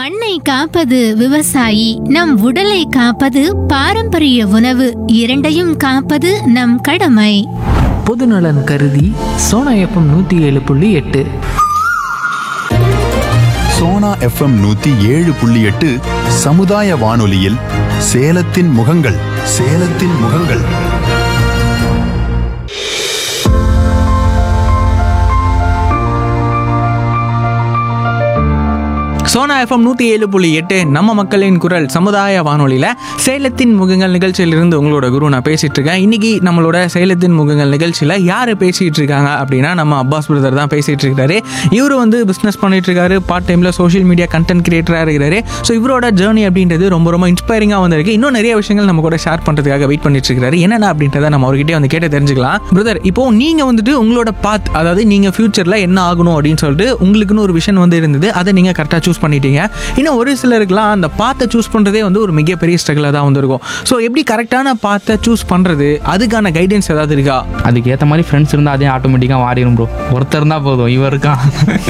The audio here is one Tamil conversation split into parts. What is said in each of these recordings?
மண்ணை காப்பது விவசாயி நம் உடலை காப்பது பாரம்பரிய உணவு இரண்டையும் காப்பது நம் கடமை பொதுநலன் கருதி சோனா எஃப்எம் நூற்றி ஏழு புள்ளி எட்டு சோனா எஃப்எம் நூத்தி ஏழு புள்ளி எட்டு சமுதாய வானொலியில் சேலத்தின் முகங்கள் சேலத்தின் முகங்கள் சோனா எஃப்எம் நூற்றி ஏழு புள்ளி எட்டு நம்ம மக்களின் குரல் சமுதாய வானொலியில் சேலத்தின் முகங்கள் நிகழ்ச்சியிலிருந்து உங்களோட குரு நான் பேசிட்டு இருக்கேன் இன்னைக்கு நம்மளோட சேலத்தின் முகங்கள் நிகழ்ச்சியில் யார் பேசிட்டு இருக்காங்க அப்படின்னா நம்ம அப்பாஸ் பிரதர் தான் பேசிட்டு இருக்காரு இவர் வந்து பிஸ்னஸ் பண்ணிட்டு இருக்காரு பார்ட் டைமில் சோஷியல் மீடியா கண்டென்ட் கிரியேட்டராக இருக்கிறாரு ஸோ இவரோட ஜேர்னி அப்படின்றது ரொம்ப ரொம்ப இன்ஸ்பைரிங்காக வந்திருக்கு இன்னும் நிறைய விஷயங்கள் நம்ம கூட ஷேர் பண்ணுறதுக்காக வெயிட் பண்ணிட்டு இருக்காரு என்னென்ன அப்படின்றத நம்ம அவர்கிட்டே வந்து கேட்டு தெரிஞ்சுக்கலாம் பிரதர் இப்போ நீங்கள் வந்துட்டு உங்களோட பாத் அதாவது நீங்கள் ஃபியூச்சரில் என்ன ஆகணும் அப்படின்னு சொல்லிட்டு உங்களுக்குன்னு ஒரு விஷன் வந்து இருந்தது அதை நீங்கள் கரெக்டாக சூஸ் பண்ணிட்டீங்க இன்னும் ஒரு சிலருக்குலாம் அந்த பாத்தை சூஸ் பண்ணுறதே வந்து ஒரு மிகப்பெரிய ஸ்ட்ரகிளாக தான் வந்திருக்கும் ஸோ எப்படி கரெக்டான பாத்தை சூஸ் பண்ணுறது அதுக்கான கைடன்ஸ் ஏதாவது இருக்கா அதுக்கு ஏற்ற மாதிரி ஃப்ரெண்ட்ஸ் இருந்தால் அதே ஆட்டோமேட்டிக்காக மாறிடும் ப்ரோ ஒருத்தர் இருந்தால் போதும் இவன் இருக்கான்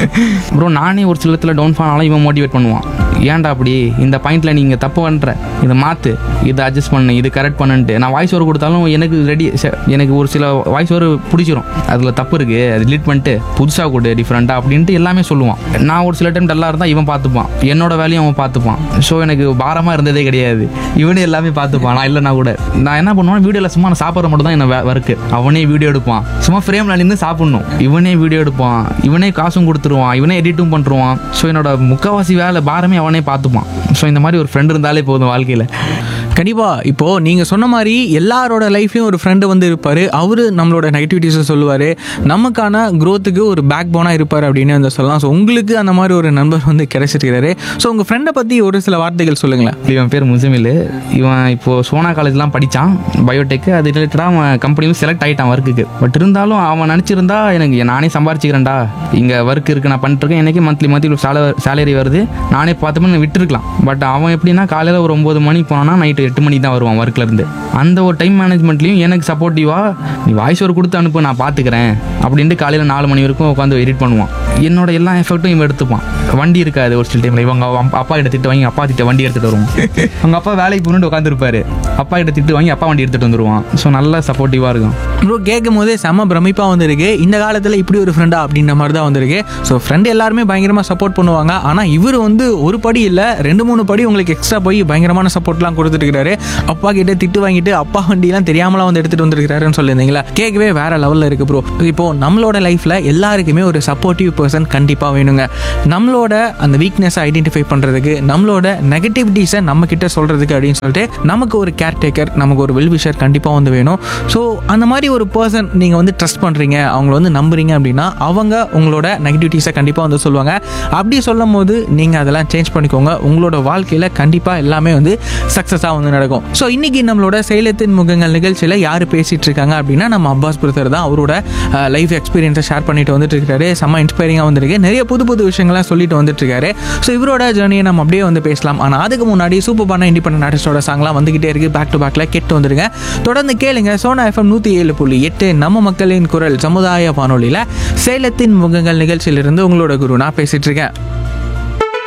ப்ரோ நானே ஒரு சிலத்தில் டவுன் ஆனாலும் இவன் மோட்டிவேட் பண்ணுவான் ஏன்டா அப்படி இந்த பாயிண்ட்ல நீங்கள் தப்பு பண்ணுற இதை மாற்று இதை அட்ஜஸ்ட் பண்ணு இது கரெக்ட் பண்ணுன்ட்டு நான் வாய்ஸ் ஓவர் கொடுத்தாலும் எனக்கு ரெடி எனக்கு ஒரு சில வாய்ஸ் ஓவர் பிடிச்சிரும் அதில் தப்பு இருக்குது அது delete பண்ணிட்டு புதுசாக கொடு டிஃப்ரெண்ட்டாக அப்படின்ட்டு எல்லாமே சொல்லுவான் நான் ஒரு சில டைம் டல்லாக இருந்தால் இவன் பார்த்துப்பான் என்னோட வேலையும் அவன் பார்த்துப்பான் ஸோ எனக்கு பாரமாக இருந்ததே கிடையாது இவனே எல்லாமே பார்த்துப்பான் நான் இல்லைனா கூட நான் என்ன பண்ணுவேன் வீடியோவில் சும்மா நான் சாப்பிட்ற மட்டும் தான் என்ன ஒர்க்கு அவனே வீடியோ எடுப்பான் சும்மா ஃப்ரேமில் நின்று சாப்பிடணும் இவனே வீடியோ எடுப்பான் இவனே காசும் கொடுத்துருவான் இவனே எடிட்டும் பண்ணுருவான் ஸோ என்னோட முக்கால்வாசி வேலை பாரமே அவனே பார்த்துப்பான் ஸோ இந்த மாதிரி ஒரு ஃப்ரெண்ட் இருந்தாலே போதும் வாழ்க்கையில் கண்டிப்பாக இப்போது நீங்கள் சொன்ன மாதிரி எல்லாரோட லைஃப்லையும் ஒரு ஃப்ரெண்டு வந்து இருப்பார் அவர் நம்மளோட நெகட்டிவிட்டிஸை சொல்லுவார் நமக்கான growth-க்கு ஒரு பேக் போனாக இருப்பார் அப்படின்னு வந்து சொல்லலாம் ஸோ உங்களுக்கு அந்த மாதிரி ஒரு நண்பர் வந்து கிடைச்சிருக்கிறாரு ஸோ உங்கள் ஃப்ரெண்டை பற்றி ஒரு சில வார்த்தைகள் சொல்லுங்களேன் இவன் பேர் முசமில் இவன் இப்போ சோனா காலேஜ்லாம் படித்தான் பயோடெக் அது ரிலேட்டடாக அவன் கம்பெனியும் செலக்ட் ஆகிட்டான் ஒர்க்குக்கு பட் இருந்தாலும் அவன் நினச்சிருந்தா எனக்கு நானே சம்பாரிச்சிக்கிறேன்டா இங்கே ஒர்க் இருக்கு நான் பண்ணிட்டுருக்கேன் எனக்கே மந்த்லி மந்த்லி சேலரி வருது நானே பார்த்துமே விட்டுருக்கலாம் பட் அவன் எப்படின்னா காலையில் ஒரு ஒம்பது மணிக்கு போனான்னா நைட்டு எட்டு மணிக்கு தான் வருவான் ஒர்க்ல இருந்து அந்த ஒரு டைம் மேனேஜ்மெண்ட்லையும் எனக்கு சப்போர்ட்டிவா நீ வாய்ஸ் ஒரு கொடுத்து அனுப்பு நான் பார்த்துக்கிறேன் அப்படின்ட்டு காலையில் நாலு மணி வரைக்கும் உட்காந்து எடிட் பண்ணுவான் என்னோட எல்லா எஃபெக்ட்டும் இவன் எடுத்துப்பான் வண்டி இருக்காது ஒரு சில டைமில் இவங்க அவங்க அப்பா கிட்ட திட்டு வாங்கி அப்பா திட்ட வண்டி எடுத்துகிட்டு வருவான் அவங்க அப்பா வேலைக்கு போகணுட்டு உட்காந்துருப்பாரு அப்பா கிட்ட திட்டு வாங்கி அப்பா வண்டி எடுத்துகிட்டு வந்துருவான் ஸோ நல்லா சப்போர்ட்டிவாக இருக்கும் ப்ரோ கேட்கும் போதே செம்ம பிரமிப்பாக வந்திருக்கு இந்த காலத்தில் இப்படி ஒரு ஃப்ரெண்டா அப்படின்ற மாதிரி தான் வந்திருக்கு ஸோ ஃப்ரெண்டு எல்லாருமே பயங்கரமாக சப்போர்ட் பண்ணுவாங்க ஆனால் இவர் வந்து ஒரு படி இல்லை ரெண்டு மூணு படி உங்களுக்கு எக்ஸ்ட்ரா போய் பயங்கரமான சப்போர்ட்லாம் கொடுத்துருக்காரு அப்பா கிட்ட திட்டு வாங்கிட்டு அப்பா வண்டிலாம் தெரியாமலாம் வந்து எடுத்துகிட்டு வந்திருக்காருன்னு சொல்லியிருந்தீங்களா கேட்கவே வேற லெவலில் இருக்கு ப்ரோ இப்போ நம்மளோட லைஃப்பில் எல்லாருக்குமே ஒரு சப்போர்ட்டிவ் பர்சன் கண்டிப்பாக வேணுங்க நம்மளோட அந்த வீக்னஸை ஐடென்டிஃபை பண்ணுறதுக்கு நம்மளோட நெகட்டிவிட்டிஸை நம்ம கிட்ட சொல்கிறதுக்கு அப்படின்னு சொல்லிட்டு நமக்கு ஒரு கேர்டேக்கர் நமக்கு ஒரு வெல்விஷர் கண்டிப்பாக வந்து வேணும் ஸோ அந்த மாதிரி ஒரு பர்சன் நீங்கள் வந்து ட்ரஸ்ட் பண்ணுறீங்க அவங்கள வந்து நம்புறீங்க அப்படின்னா அவங்க உங்களோட நெகட்டிவிட்டிஸை கண்டிப்பாக வந்து சொல்லுவாங்க அப்படி சொல்லும் போது நீங்கள் அதெல்லாம் சேஞ்ச் பண்ணிக்கோங்க உங்களோட வாழ்க்கையில் கண்டிப்பாக எல்லாமே வந்து சக்ஸஸாக வந்து நடக்கும் ஸோ இன்னைக்கு நம்மளோட சேலத்தின் முகங்கள் நிகழ்ச்சியில் யார் பேசிகிட்டு இருக்காங்க அப்படின்னா நம்ம அப்பாஸ் பிரதர் தான் அவரோட லைஃப் எக்ஸ்பீரியன்ஸை ஷேர் பண்ணிட்டு வந்துட்டு இருக்காரு செம்ம இன்ஸ்பைரிங்காக வந்திருக்கு நிறைய புது புது விஷயங்கள்லாம் சொல்லிட்டு வந்துட்டு இருக்காரு ஸோ இவரோட ஜேர்னியை நம்ம அப்படியே வந்து பேசலாம் ஆனால் அதுக்கு முன்னாடி சூப்பர் பண்ண இண்டிபெண்ட் ஆர்டிஸ்டோட சாங்லாம் வந்துகிட்டே இருக்கு பேக் டு பேக்கில் கெட்டு வந்துருங்க தொடர்ந்து கேளுங்க சோனா எஃப்எம் நூற்றி ஏழு புள்ளி எட்டு நம்ம மக்களின் குரல் சமுதாய வானொலியில் சேலத்தின் முகங்கள் நிகழ்ச்சியிலிருந்து உங்களோட குரு நான் பேசிட்டு இருக்கேன்